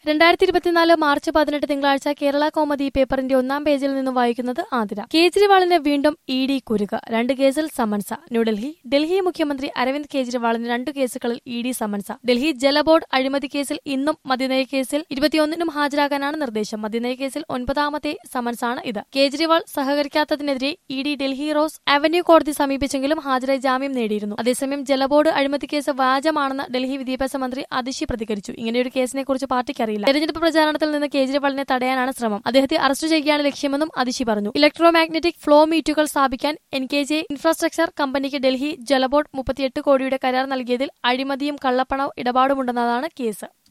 രണ്ടായിരത്തി ഇരുപത്തിനാല് മാർച്ച് പതിനെട്ട് തിങ്കളാഴ്ച കേരള കോമതി പേപ്പറിന്റെ ഒന്നാം പേജിൽ നിന്നും വായിക്കുന്നത് ആതിര കേജ്രിവാളിന് വീണ്ടും ഇ ഡി കുരുക്ക് രണ്ട് കേസിൽ സമൻസ ന്യൂഡൽഹി ഡൽഹി മുഖ്യമന്ത്രി അരവിന്ദ് കേജ്രിവാളിന് രണ്ടു കേസുകളിൽ ഇ ഡി സമൻസ ഡൽഹി ജലബോർഡ് അഴിമതി കേസിൽ ഇന്നും മദ്യനയ കേസിൽ ഇരുപത്തിയൊന്നിനും ഹാജരാകാനാണ് നിർദ്ദേശം മദ്യനയ കേസിൽ ഒൻപതാമത്തെ സമൻസാണ് ഇത് കേജ്രിവാൾ സഹകരിക്കാത്തതിനെതിരെ E D Delhi rose avenue കോടതി സമീപിച്ചെങ്കിലും ഹാജരായി ജാമ്യം നേടിയിരുന്നു അതേസമയം ജലബോർഡ് അഴിമതി കേസ് വ്യാജമാണെന്ന് ഡൽഹി വിദ്യാഭ്യാസ മന്ത്രി അതിഷി പ്രതികരിച്ചു ഇങ്ങനെയൊരു കേസിനെ കുറിച്ച് പാർട്ടിക്ക് അറിയില്ല തെരഞ്ഞെടുപ്പ് പ്രചാരണത്തിൽ നിന്ന് കേജ്രിവാളിനെ തടയാനാണ് ശ്രമം അദ്ദേഹത്തെ അറസ്റ്റ് ചെയ്യുകയാണ് ലക്ഷ്യമെന്നും അതിഷി പറഞ്ഞു ഇലക്ട്രോ മാഗ്നറ്റിക് ഫ്ലോ മീറ്റുകൾ സ്ഥാപിക്കാൻ എൻ കെ ജെ ഇൻഫ്രാസ്ട്രക്ചർ കമ്പനിക്ക് ഡൽഹി ജലബോർഡ് മുപ്പത്തിയെട്ട് കോടിയുടെ കരാർ നൽകിയതിൽ അഴിമതിയും കള്ളപ്പണ ഇടപാടുമുണ്ടെന്നതാണ് കേസ്